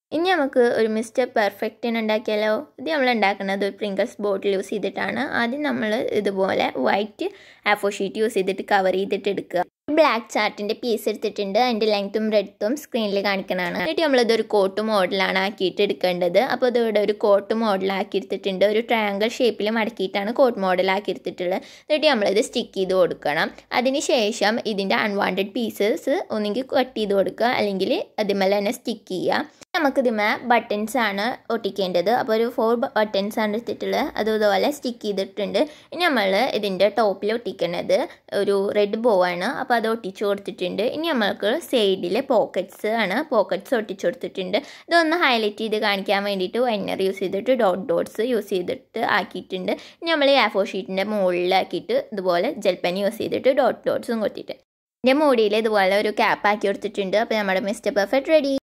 ഇനി നമുക്ക് ഒരു മിസ്റ്റർ പെർഫെക്റ്റിന് ഉണ്ടാക്കിയാലോ ഇത് നമ്മൾ ഉണ്ടാക്കുന്നത് ഒരു പ്രിങ്കിൾസ് ബോട്ടിൽ യൂസ് ചെയ്തിട്ടാണ് ആദ്യം നമ്മൾ ഇതുപോലെ വൈറ്റ് ആഫോ ഷീറ്റ് യൂസ് ചെയ്തിട്ട് കവർ ചെയ്തിട്ട് എടുക്കുക ബ്ലാക്ക് ചാർട്ടിൻ്റെ പീസ് എടുത്തിട്ടുണ്ട് അതിൻ്റെ ലെങ്ത്തും ബ്രെഡ്ത്തും സ്ക്രീനിൽ കാണിക്കണതാണ് എന്നിട്ട് നമ്മളിതൊരു കോട്ട് മോഡലാണ് ആക്കിയിട്ട് എടുക്കേണ്ടത് അപ്പോൾ ഇതിവിടെ ഒരു കോട്ട് മോഡലാക്കി എടുത്തിട്ടുണ്ട് ഒരു ട്രയാങ്കിൾ ഷേപ്പിൽ മടക്കിയിട്ടാണ് കോട്ട് മോഡലാക്കി എടുത്തിട്ടുള്ളത് എന്നിട്ട് നമ്മളിത് സ്റ്റിക്ക് ചെയ്ത് കൊടുക്കണം അതിന് ശേഷം ഇതിൻ്റെ അൺവാണ്ടഡ് പീസസ് ഒന്നെങ്കിൽ കട്ട് ചെയ്ത് കൊടുക്കുക അല്ലെങ്കിൽ അതിന്മേൽ തന്നെ സ്റ്റിക്ക് ചെയ്യുക നമുക്ക് ഇതിമേ ബട്ടൺസ് ആണ് ഒട്ടിക്കേണ്ടത് അപ്പോൾ ഒരു ഫോർ ബട്ടൺസ് ആണ് എടുത്തിട്ടുള്ളത് അതുപോലെ സ്റ്റിക്ക് ചെയ്തിട്ടുണ്ട് ഇനി നമ്മൾ ഇതിൻ്റെ ടോപ്പിൽ ഒട്ടിക്കുന്നത് ഒരു റെഡ് ബോ ആണ് അപ്പോൾ അത് ഒട്ടിച്ചു കൊടുത്തിട്ടുണ്ട് ഇനി നമ്മൾക്ക് സൈഡിൽ പോക്കറ്റ്സ് ആണ് പോക്കറ്റ്സ് ഒട്ടിച്ചു കൊടുത്തിട്ടുണ്ട് ഇതൊന്ന് ഹൈലൈറ്റ് ചെയ്ത് കാണിക്കാൻ വേണ്ടിയിട്ട് വൈനർ യൂസ് ചെയ്തിട്ട് ഡോട്ട് ഡോട്ട്സ് യൂസ് ചെയ്തിട്ട് ആക്കിയിട്ടുണ്ട് ഇനി നമ്മൾ ഈ ആഫോ ഷീറ്റിൻ്റെ മുകളിലാക്കിയിട്ട് ഇതുപോലെ ജെൽപ്പൻ യൂസ് ചെയ്തിട്ട് ഡോട്ട് ഡോട്ട്സും കൊടുത്തിട്ട് ഇതിൻ്റെ മൂടിയിൽ ഇതുപോലെ ഒരു ക്യാപ്പ് ആക്കി കൊടുത്തിട്ടുണ്ട് അപ്പോൾ നമ്മുടെ മിസ്റ്റർ പെർഫെക്റ്റ് റെഡി